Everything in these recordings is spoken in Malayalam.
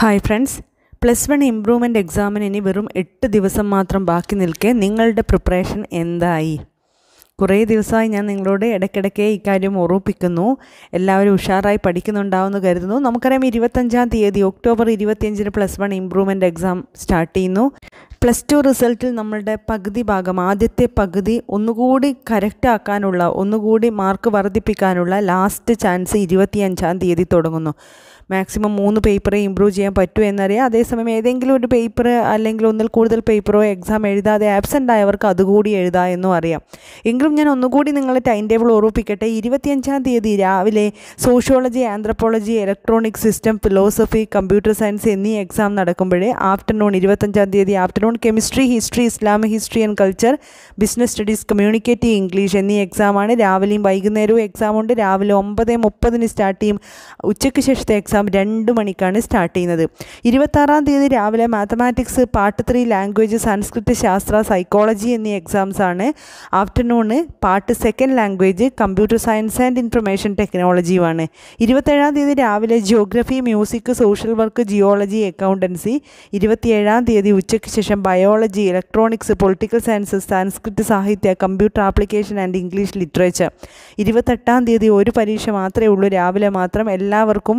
hi friends plus one improvement എക്സാമിന് ഇനി വെറും എട്ട് ദിവസം മാത്രം ബാക്കി നിൽക്കെ നിങ്ങളുടെ പ്രിപ്പറേഷൻ എന്തായി കുറേ ദിവസമായി ഞാൻ നിങ്ങളോട് ഇടയ്ക്കിടയ്ക്ക് ഇക്കാര്യം ഓർമ്മിപ്പിക്കുന്നു എല്ലാവരും ഉഷാറായി പഠിക്കുന്നുണ്ടാവുമെന്ന് കരുതുന്നു നമുക്കറിയാം ഇരുപത്തഞ്ചാം തീയതി ഒക്ടോബർ ഇരുപത്തിയഞ്ചിന് plus one improvement exam start ചെയ്യുന്നു പ്ലസ് ടു റിസൾട്ടിൽ നമ്മളുടെ പകുതി ഭാഗം ആദ്യത്തെ പകുതി ഒന്നുകൂടി കറക്റ്റ് ആക്കാനുള്ള ഒന്നുകൂടി മാർക്ക് വർദ്ധിപ്പിക്കാനുള്ള ലാസ്റ്റ് ചാൻസ് ഇരുപത്തിയഞ്ചാം തീയതി തുടങ്ങുന്നു മാക്സിമം മൂന്ന് പേപ്പറെ ഇമ്പ്രൂവ് ചെയ്യാൻ പറ്റൂ എന്നറിയാം അതേസമയം ഏതെങ്കിലും ഒരു പേപ്പർ അല്ലെങ്കിൽ ഒന്നിൽ കൂടുതൽ പേപ്പറോ എക്സാം എഴുതാതെ ആബ്സെൻ്റ് ആയവർക്ക് അതുകൂടി എഴുതാം എന്നും അറിയാം എങ്കിലും ഞാൻ ഒന്നുകൂടി നിങ്ങളെ ടൈം ടേബിൾ ഓർമ്മിപ്പിക്കട്ടെ ഇരുപത്തിയഞ്ചാം തീയതി രാവിലെ sociology anthropology electronic system philosophy computer science എന്നീ എക്സാം നടക്കുമ്പോഴേ ആഫ്റ്റർനൂൺ ഇരുപത്തഞ്ചാം തീയതി afternoon chemistry history Islamic history and culture business studies communicative English എന്നീ എക്സാമാണ് രാവിലെയും വൈകുന്നേരവും എക്സാം ഉണ്ട് രാവിലെ ഒമ്പത് മുപ്പതിന് സ്റ്റാർട്ട് ചെയ്യും ഉച്ചയ്ക്ക് ശേഷത്തെ എക്സാം രണ്ട് മണിക്കാണ് സ്റ്റാർട്ട് ചെയ്യുന്നത് ഇരുപത്താറാം തീയതി രാവിലെ മാത്തമാറ്റിക്സ് പാർട്ട് ത്രീ ലാംഗ്വേജ് സംസ്കൃത ശാസ്ത്ര സൈക്കോളജി എന്നീ എക്സാംസ് ആണ് afternoon part second language computer science and information ടെക്നോളജിയുമാണ് ഇരുപത്തേഴാം തീയതി രാവിലെ geography music social work geology accountancy ഇരുപത്തിയേഴാം തീയതി ഉച്ചയ്ക്ക് ശേഷം ബയോളജി ഇലക്ട്രോണിക്സ് പൊളിറ്റിക്കൽ സയൻസ് സംസ്കൃത സാഹിത്യ computer application and English literature ഇരുപത്തെട്ടാം തീയതി ഒരു പരീക്ഷ മാത്രമേ ഉള്ളൂ രാവിലെ മാത്രം എല്ലാവർക്കും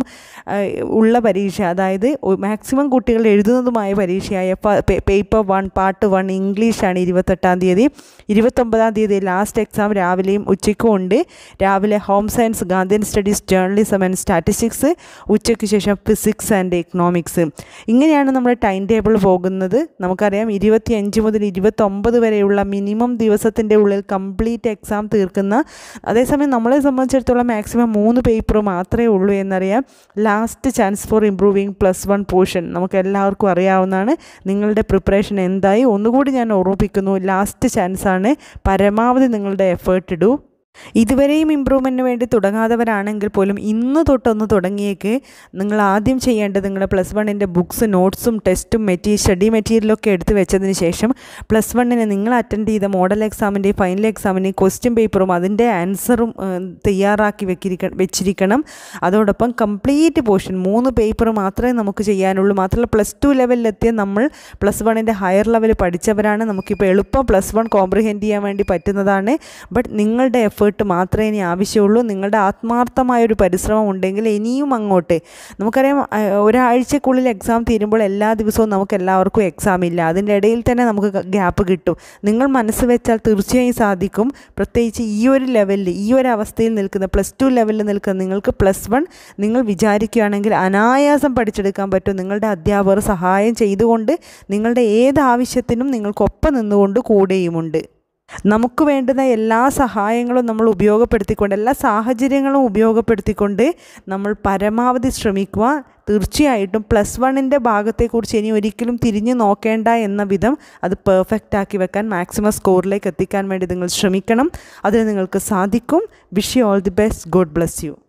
ഉള്ള പരീക്ഷ അതായത് മാക്സിമം കുട്ടികൾ എഴുതുന്നതുമായ പരീക്ഷയായ പേപ്പർ വൺ പാർട്ട് വൺ ഇംഗ്ലീഷാണ് ഇരുപത്തെട്ടാം തീയതി ഇരുപത്തൊമ്പതാം തീയതി ലാസ്റ്റ് എക്സാം രാവിലെയും ഉച്ചയ്ക്കും ഉണ്ട് രാവിലെ home science Gandhian studies journalism and statistics ഉച്ചയ്ക്ക് ശേഷം ഫിസിക്സ് ആൻഡ് എക്കണോമിക്സ് ഇങ്ങനെയാണ് നമ്മുടെ ടൈം ടേബിൾ പോകുന്നത് നമുക്കറിയാം ഇരുപത്തിയഞ്ച് മുതൽ ഇരുപത്തൊമ്പത് വരെയുള്ള മിനിമം ദിവസത്തിൻ്റെ ഉള്ളിൽ കംപ്ലീറ്റ് എക്സാം തീർക്കുന്ന അതേസമയം നമ്മളെ സംബന്ധിച്ചിടത്തോളം മാക്സിമം മൂന്ന് പേപ്പർ മാത്രമേ ഉള്ളൂ എന്നറിയാം last chance for improving plus one portion നമുക്ക് എല്ലാവർക്കും അറിയാവുന്നതാണ് നിങ്ങളുടെ പ്രിപ്പറേഷൻ എന്തായി ഒന്നുകൂടി ഞാൻ ഓർമ്മിപ്പിക്കുന്നു ലാസ്റ്റ് ചാൻസാണ് പരമാവധി നിങ്ങളുടെ എഫേർട്ട് ഇടൂ ഇതുവരെയും ഇമ്പ്രൂവ്മെൻറ്റിന് വേണ്ടി തുടങ്ങാത്തവരാണെങ്കിൽ പോലും ഇന്ന് തൊട്ടൊന്ന് തുടങ്ങിയേക്ക് നിങ്ങൾ ആദ്യം ചെയ്യേണ്ടത് നിങ്ങളുടെ പ്ലസ് വണ്ണിൻ്റെ ബുക്സ് നോട്ട്സും ടെസ്റ്റും മെറ്റീരിയൽ സ്റ്റഡി മെറ്റീരിയലൊക്കെ എടുത്ത് വെച്ചതിന് ശേഷം പ്ലസ് വണ്ണിന് നിങ്ങൾ അറ്റൻഡ് ചെയ്ത മോഡൽ എക്സാമിൻ്റെയും ഫൈനൽ എക്സാമിൻ്റെയും ക്വസ്റ്റ്യൻ പേപ്പറും അതിൻ്റെ ആൻസറും തയ്യാറാക്കി വെക്കിരിക്ക വെച്ചിരിക്കണം അതോടൊപ്പം കംപ്ലീറ്റ് പോർഷൻ മൂന്ന് പേപ്പർ മാത്രമേ നമുക്ക് ചെയ്യാനുള്ളൂ മാത്രമല്ല പ്ലസ് ടു ലെവലിലെത്തിയ നമ്മൾ പ്ലസ് വണ്ണിൻ്റെ ഹയർ ലെവൽ പഠിച്ചവരാണ് നമുക്കിപ്പോൾ എളുപ്പം പ്ലസ് വൺ കോംപ്രിഹെൻഡ് ചെയ്യാൻ വേണ്ടി പറ്റുന്നതാണ് ബട്ട് നിങ്ങളുടെ എഫേർട്ട് മാത്രമേ ഇനി ആവശ്യമുള്ളൂ നിങ്ങളുടെ ആത്മാർത്ഥമായൊരു പരിശ്രമം ഉണ്ടെങ്കിൽ ഇനിയും അങ്ങോട്ട് നമുക്കറിയാം ഒരാഴ്ചക്കുള്ളിൽ എക്സാം തീരുമ്പോൾ എല്ലാ ദിവസവും നമുക്ക് എല്ലാവർക്കും എക്സാം ഇല്ല അതിൻ്റെ ഇടയിൽ തന്നെ നമുക്ക് ഗ്യാപ്പ് കിട്ടും നിങ്ങൾ മനസ്സ് വെച്ചാൽ തീർച്ചയായും സാധിക്കും പ്രത്യേകിച്ച് ഈ ഒരു ലെവലിൽ ഈ ഒരു അവസ്ഥയിൽ നിൽക്കുന്ന പ്ലസ് ടു ലെവലിൽ നിൽക്കുന്ന നിങ്ങൾക്ക് പ്ലസ് വൺ നിങ്ങൾ വിചാരിക്കുകയാണെങ്കിൽ അനായാസം പഠിച്ചെടുക്കാൻ പറ്റും നിങ്ങളുടെ അധ്യാപകർ സഹായം ചെയ്തുകൊണ്ട് നിങ്ങളുടെ ഏത് ആവശ്യത്തിനും നിങ്ങൾക്കൊപ്പം നിന്നുകൊണ്ട് കൂടെയുമുണ്ട് നമുക്ക് വേണ്ടുന്ന എല്ലാ സഹായങ്ങളും നമ്മൾ ഉപയോഗപ്പെടുത്തിക്കൊണ്ട് എല്ലാ സാഹചര്യങ്ങളും ഉപയോഗപ്പെടുത്തിക്കൊണ്ട് നമ്മൾ പരമാവധി ശ്രമിക്കുക തീർച്ചയായിട്ടും പ്ലസ് വണ്ണിൻ്റെ ഭാഗത്തെക്കുറിച്ച് ഇനി ഒരിക്കലും തിരിഞ്ഞു നോക്കേണ്ട എന്ന വിധം അത് പെർഫെക്റ്റ് ആക്കി വെക്കാൻ മാക്സിമം സ്കോറിലേക്ക് എത്തിക്കാൻ വേണ്ടി നിങ്ങൾ ശ്രമിക്കണം അതിന് നിങ്ങൾക്ക് സാധിക്കും wish you all the best God bless U